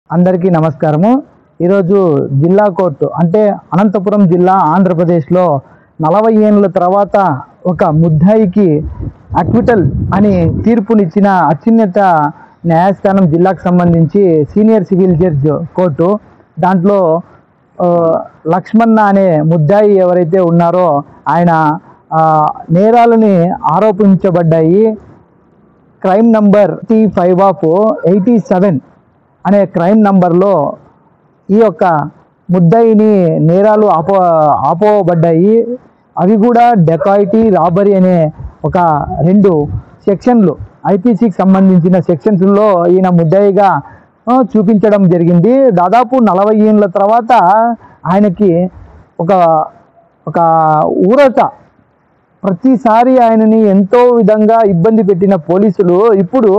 అందరికీ నమస్కారము ఈరోజు జిల్లా కోర్టు అంటే అనంతపురం జిల్లా ఆంధ్రప్రదేశ్లో నలభై ఏళ్ళ తర్వాత ఒక ముద్దాయికి అక్విటల్ అని తీర్పునిచ్చిన అత్యున్నత న్యాయస్థానం జిల్లాకు సంబంధించి సీనియర్ సివిల్ జడ్జ్ కోర్టు దాంట్లో ఆ, లక్ష్మణ అనే ముద్దాయి ఎవరైతే ఉన్నారో ఆయన ఆ, నేరాలని ఆరోపించబడ్డాయి crime number T five of eighty seven అనే క్రైమ్ నంబర్లో ఈ యొక్క ముద్దాయిని నేరాలు ఆపో ఆపోబడ్డాయి అవి కూడా డెకాయిటీ రాబరీ అనే ఒక రెండు సెక్షన్లు ఐపీసీకి సంబంధించిన సెక్షన్స్లో ఈయన ముద్దాయిగా ఆ, చూపించడం జరిగింది దాదాపు నలభై ఏళ్ళ తర్వాత ఆయనకి ఒక ఒక ఊరట ప్రతిసారి ఆయనని ఎంతో విధంగా ఇబ్బంది పెట్టిన పోలీసులు ఇప్పుడు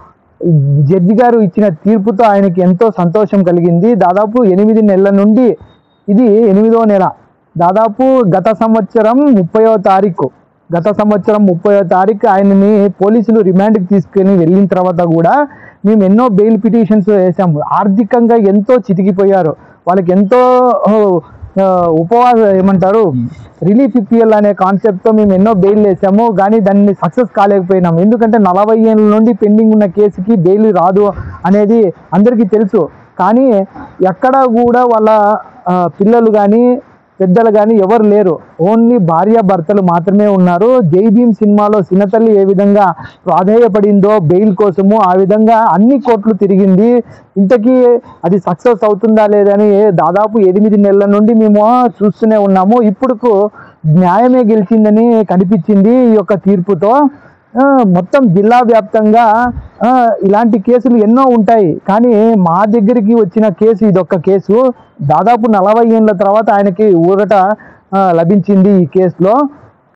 జడ్జి గారు ఇచ్చిన తీర్పుతో ఆయనకి ఎంతో సంతోషం కలిగింది దాదాపు ఎనిమిది నెలల నుండి ఇది ఎనిమిదో నెల దాదాపు గత సంవత్సరం ముప్పయో తారీఖు గత సంవత్సరం ముప్పయో తారీఖు ఆయనని పోలీసులు రిమాండ్కి తీసుకుని వెళ్ళిన తర్వాత కూడా మేము ఎన్నో బెయిల్ పిటిషన్స్ వేసాము ఆర్థికంగా ఎంతో చితికిపోయారు వాళ్ళకి ఎంతో ఓ, ఆ, ఉపవాస ఏమంటారు రిలీఫ్ ఇప్పిఎల్ అనే కాన్సెప్ట్తో మేము ఎన్నో బెయిల్ వేసాము కానీ దాన్ని సక్సెస్ కాలేకపోయినాం ఎందుకంటే నలభై ఏళ్ళ నుండి పెండింగ్ ఉన్న కేసుకి బెయిల్ రాదు అనేది అందరికీ తెలుసు కానీ ఎక్కడ కూడా వాళ్ళ ఆ, పిల్లలు కానీ పెద్దలు కానీ ఎవరు లేరు ఓన్లీ భార్య భర్తలు మాత్రమే ఉన్నారు జై భీమ్ సినిమాలో సినతల్లి ఏ విధంగా ప్రాధేయపడిందో బెయిల్ కోసము ఆ విధంగా అన్ని కోట్లు తిరిగింది ఇంతకీ అది సక్సెస్ అవుతుందా లేదని దాదాపు ఎనిమిది నెలల నుండి మేము చూస్తూనే ఉన్నాము ఇప్పుడుకు న్యాయమే గెలిచిందని కనిపించింది ఈ యొక్క తీర్పుతో ఆ, మొత్తం జిల్లా వ్యాప్తంగా ఆ, ఇలాంటి కేసులు ఎన్నో ఉంటాయి కానీ మా దగ్గరికి వచ్చిన కేసు ఇదొక్క కేసు దాదాపు నలభై ఏళ్ళ తర్వాత ఆయనకి ఊరట ఆ, లభించింది ఈ కేసులో